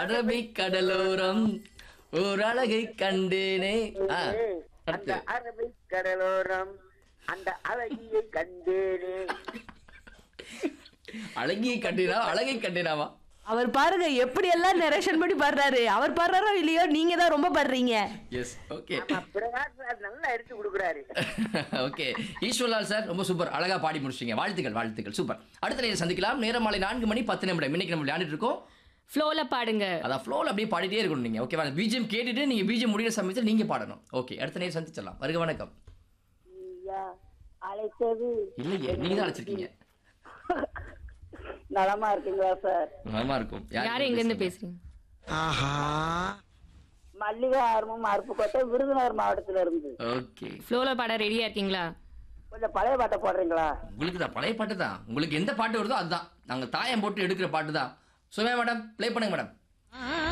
Arabic கடலோரம் ஓர் அழகை கண்டேனே ஆ, அந்த அடுத்து அரபிக் கடலோரம் அந்த அழகியை கண்டேனே அழகியை கண்டினா அழகை கண்டினாவா அவர் பாருங்க எப்படி எல்லாம் நரேஷன் பண்ணி பாடுறாரு அவர் பாடுறாரோ இல்லையோ நீங்க தான் ரொம்ப பாடுறீங்க எஸ் ஓகே ஆமா பிரகாஷ் ராஜ் நல்லா எடுத்து கொடுக்குறாரு ஓகே ஈஸ்வர்லால் சார் ரொம்ப சூப்பர் அழகா பாடி முடிச்சிங்க வாழ்த்துக்கள் வாழ்த்துக்கள் சூப்பர் அடுத்த நேரம் சந்திக்கலாம் நேரம் மாலை நான்கு மணி பத்து நிமிடம் இன்னைக்கு நம்ம விளையாண்டுட்டு இருக்கோம் ஃப்ளோல பாடுங்க அதான் ஃப்ளோவில் அப்படியே பாடிட்டே இருக்கணும் நீங்க ஓகேவா பிஜிஎம் கேட்டுட்டு நீங்க பிஜிஎம் முடிகிற சமயத்தில் நீங்க பாடணும் ஓகே அடுத்த நேரம் சந்திச்சிடலாம் வருக வணக்கம் ஐயா, அழைத்தது இல்லையே நீங்க தான் அழைச்சிருக்கீங்க நலமா இருக்கீங்களா சார் நலமா இருக்கும் யாரு எங்க இருந்து பேசுறீங்க மல்லிகை ஆர்வம் அருப்புக்கோட்டை விருதுநகர் மாவட்டத்துல இருந்து ஓகே ஃப்ளோல பாட ரெடியா இருக்கீங்களா கொஞ்சம் பழைய பாட்டை போடுறீங்களா உங்களுக்கு தான் பழைய பாட்டு தான் உங்களுக்கு எந்த பாட்டு வருதோ அதுதான் நாங்க தாயம் போட்டு எடுக்கிற பாட்டு தான் சுமே மேடம் ப்ளே பண்ணுங்க மேடம்